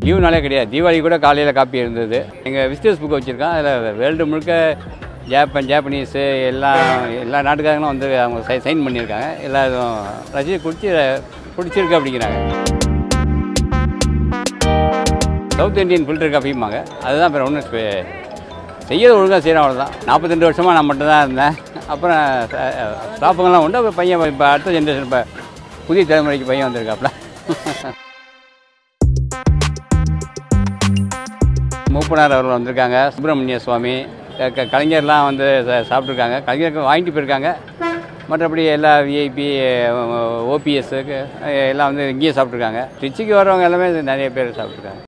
லீவுனாலே கிடையாது தீபாவளி கூட காலையில் காப்பி இருந்தது எங்கள் விசிட்டர்ஸ் புக் வச்சுருக்கோம் அதில் வேர்ல்டு முழுக்க ஜாப்பன் ஜாப்பனீஸு எல்லா எல்லா நாட்டுக்காரங்களும் வந்து அவங்க சை சைன் பண்ணியிருக்காங்க எல்லாரும் ரசித்து குடிச்சு பிடிச்சிருக்கு அப்படிங்கிறாங்க சவுத் இந்தியன் ஃபில்டர் காஃபிம்பாங்க அதுதான் அப்புறம் ஒன்றும் செய்யறது ஒழுங்காக செய்கிறோம் அவ்வளோதான் நாற்பத்தெண்டு வருஷமாக நான் மட்டும் தான் இருந்தேன் அப்புறம் ஸ்டாஃபுங்கெல்லாம் உண்டு அப்புறம் பையன் இப்போ அடுத்த ஜென்ரேஷன் இப்போ புதிய தலைமுறைக்கு பையன் வந்திருக்காப்புல மூப்பனார் அவர்கள் வந்திருக்காங்க சுப்பிரமணிய சுவாமி க- க- கலைஞர்லாம் வந்து சா- சாப்பிட்ருக்காங்க கலைஞருக்கு வாங்கிட்டு போயிருக்காங்க மற்றபடி எல்லா விஐபி ஓபிஎஸ்ஸுக்கு எல்லாம் வந்து இங்கேயே சாப்பிட்ருக்காங்க திருச்சிக்கு வரவங்க எல்லாமே நிறைய பேர் சாப்பிட்ருக்காங்க